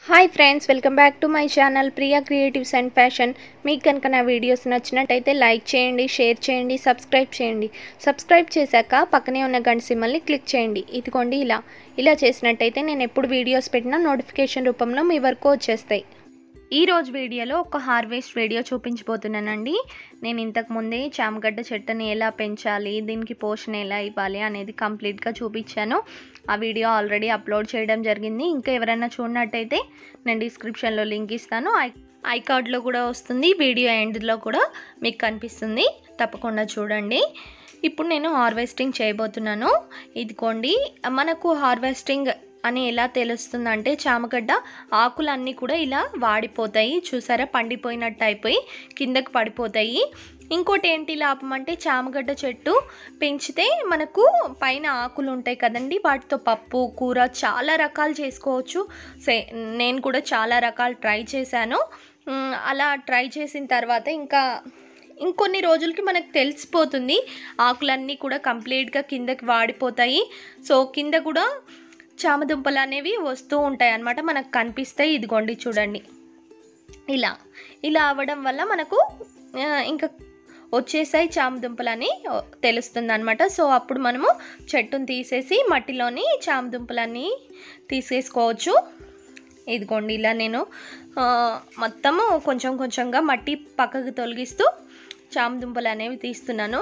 hi friends welcome back to my channel Priya creatives and fashion మీకు కనుక నా videos నచ్చినట్టయితే లైక్ చేయండి షేర్ చేయండి సబ్స్క్రైబ్ చేయండి సబ్స్క్రైబ్ చేశాక పక్కనే ఉన్న గంట సింబల్ని క్లిక్ చేయండి ఇదిగోండి ఇలా ఇలా చేసినట్టయితే నేను ఎప్పుడు వీడియోస్ పెట్టినా నోటిఫికేషన్ రూపంలో మీ వరకు వచ్చేస్తాయి ఈ రోజు వీడియోలో ఒక హార్వెస్ట్ వీడియో చూపించబోతున్నానండి నేను ఇంతకు ముందే చామగడ్డ చెట్టుని ఎలా పెంచాలి దీనికి పోషణ ఎలా ఇవ్వాలి అనేది కంప్లీట్గా చూపించాను ఆ వీడియో ఆల్రెడీ అప్లోడ్ చేయడం జరిగింది ఇంకా ఎవరైనా చూడనట్టయితే నేను డిస్క్రిప్షన్లో లింక్ ఇస్తాను ఐ ఐ కార్డ్లో కూడా వస్తుంది వీడియో ఎండ్లో కూడా మీకు కనిపిస్తుంది తప్పకుండా చూడండి ఇప్పుడు నేను హార్వెస్టింగ్ చేయబోతున్నాను ఇదిగోండి మనకు హార్వెస్టింగ్ అని ఎలా తెలుస్తుందంటే చామగడ్డ ఆకులన్నీ కూడా ఇలా వాడిపోతాయి చూసారా పండిపోయినట్టు అయిపోయి కిందకు పడిపోతాయి ఇంకోటి ఏంటి లాభం అంటే చామగడ్డ చెట్టు పెంచితే మనకు పైన ఆకులు ఉంటాయి కదండి వాటితో పప్పు కూర చాలా రకాలు చేసుకోవచ్చు సే నేను కూడా చాలా రకాలు ట్రై చేశాను మ్, అలా ట్రై చేసిన తర్వాత ఇంకా ఇంకొన్ని రోజులకి మనకు తెలిసిపోతుంది ఆకులన్నీ కూడా కంప్లీట్గా కిందకి వాడిపోతాయి సో కింద కూడా చామదుంపలు అనేవి వస్తూ ఉంటాయి అన్నమాట మనకు కనిపిస్తాయి ఇదిగోండి చూడండి ఇలా ఇలా అవ్వడం వల్ల మనకు ఆ, ఇంకా వచ్చేసాయి చామదుంపలని తెలుస్తుంది అనమాట సో అప్పుడు మనము చెట్టును తీసేసి మట్టిలోని చామదుంపలన్నీ తీసేసుకోవచ్చు ఇదిగోండి ఇలా నేను ఆ, మొత్తము కొంచెం కొంచెంగా మట్టి పక్కకు తొలగిస్తూ చామదుంపలు అనేవి తీస్తున్నాను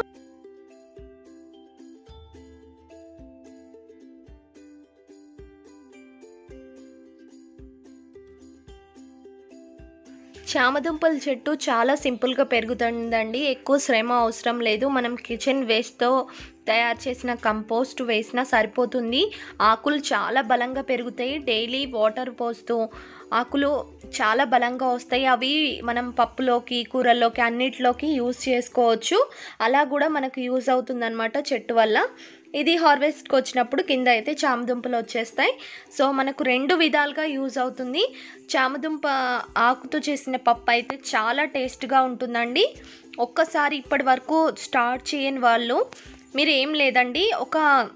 చామదుంపల చెట్టు చాలా సింపుల్గా పెరుగుతుందండి ఎక్కువ శ్రమ అవసరం లేదు మనం కిచెన్ వేస్ట్తో తయారు చేసిన కంపోస్ట్ వేసినా సరిపోతుంది ఆకులు చాలా బలంగా పెరుగుతాయి డైలీ వాటర్ పోస్తూ ఆకులు చాలా బలంగా వస్తాయి అవి మనం పప్పులోకి కూరల్లోకి అన్నిటిలోకి యూజ్ చేసుకోవచ్చు అలా కూడా మనకు యూజ్ అవుతుందన్నమాట చెట్టు వల్ల ఇది హార్వెస్ట్కి వచ్చినప్పుడు కింద అయితే చామదుంపలు వచ్చేస్తాయి సో మనకు రెండు విధాలుగా యూజ్ అవుతుంది చామదుంప ఆకుతో చేసిన పప్పు అయితే చాలా టేస్ట్గా ఉంటుందండి ఒక్కసారి ఇప్పటి వరకు స్టార్ట్ చేయని వాళ్ళు మీరు ఏం లేదండి ఒక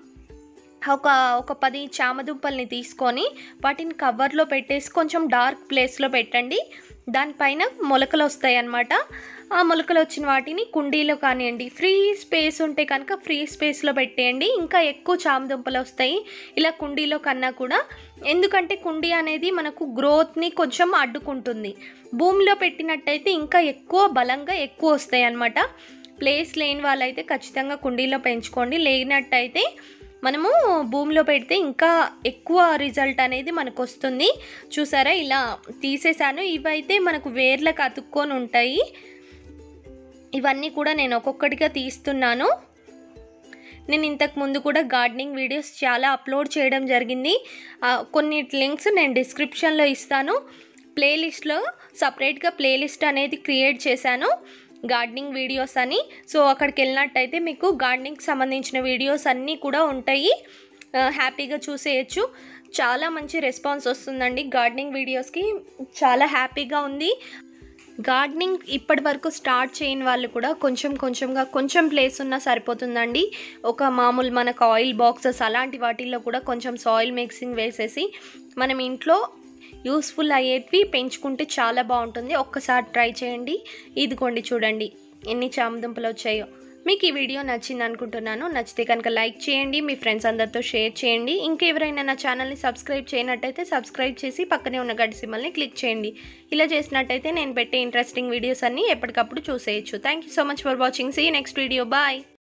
ఒక ఒక పది చామదుంపల్ని తీసుకొని వాటిని కవర్లో పెట్టేసి కొంచెం డార్క్ ప్లేస్లో పెట్టండి దానిపైన మొలకలు వస్తాయి అన్నమాట ఆ మొలకలు వచ్చిన వాటిని కుండీలో కానివ్వండి ఫ్రీ స్పేస్ ఉంటే కనుక ఫ్రీ స్పేస్లో పెట్టేయండి ఇంకా ఎక్కువ చామదుంపలు వస్తాయి ఇలా కుండీలో కన్నా కూడా ఎందుకంటే కుండీ అనేది మనకు గ్రోత్ని కొంచెం అడ్డుకుంటుంది భూమిలో పెట్టినట్టయితే ఇంకా ఎక్కువ బలంగా ఎక్కువ వస్తాయి అన్నమాట ప్లేస్ లేని వాళ్ళైతే ఖచ్చితంగా కుండీలో పెంచుకోండి లేనట్టయితే మనము భూమిలో పెడితే ఇంకా ఎక్కువ రిజల్ట్ అనేది మనకు వస్తుంది చూసారా ఇలా తీసేసాను ఇవైతే మనకు వేర్లకు అతుక్కొని ఉంటాయి ఇవన్నీ కూడా నేను ఒక్కొక్కటిగా తీస్తున్నాను నేను ఇంతకు ముందు కూడా గార్డెనింగ్ వీడియోస్ చాలా అప్లోడ్ చేయడం జరిగింది ఆ, కొన్ని లింక్స్ నేను డిస్క్రిప్షన్లో ఇస్తాను ప్లేలిస్ట్లో సపరేట్గా ప్లేలిస్ట్ అనేది క్రియేట్ చేశాను గార్డెనింగ్ వీడియోస్ అని సో అక్కడికి వెళ్ళినట్టయితే మీకు గార్డెనింగ్కి సంబంధించిన వీడియోస్ అన్నీ కూడా ఉంటాయి ఆ, హ్యాపీగా చూసేయచ్చు చాలా మంచి రెస్పాన్స్ వస్తుందండి గార్డెనింగ్ వీడియోస్కి చాలా హ్యాపీగా ఉంది గార్డెనింగ్ ఇప్పటి వరకు స్టార్ట్ చేయని వాళ్ళు కూడా కొంచెం కొంచెంగా కొంచెం ప్లేస్ ఉన్నా సరిపోతుందండి ఒక మామూలు మనకు ఆయిల్ బాక్సెస్ అలాంటి వాటిల్లో కూడా కొంచెం సాయిల్ మిక్సింగ్ వేసేసి మనం ఇంట్లో యూస్ఫుల్ అయ్యేటివి పెంచుకుంటే చాలా బాగుంటుంది ఒక్కసారి ట్రై చేయండి ఇదిగోండి చూడండి ఎన్ని చామదుంపలు వచ్చాయో మీకు ఈ వీడియో నచ్చింది అనుకుంటున్నాను నచ్చితే కనుక లైక్ చేయండి మీ ఫ్రెండ్స్ అందరితో షేర్ చేయండి ఇంకెవరైనా నా ఛానల్ని సబ్స్క్రైబ్ చేయనట్టయితే సబ్స్క్రైబ్ చేసి పక్కనే ఉన్న గడి సింబల్ని క్లిక్ చేయండి ఇలా చేసినట్టయితే నేను పెట్టే ఇంట్రెస్టింగ్ వీడియోస్ అన్నీ ఎప్పటికప్పుడు చూసేయచ్చు thank you so much for watching see next video bye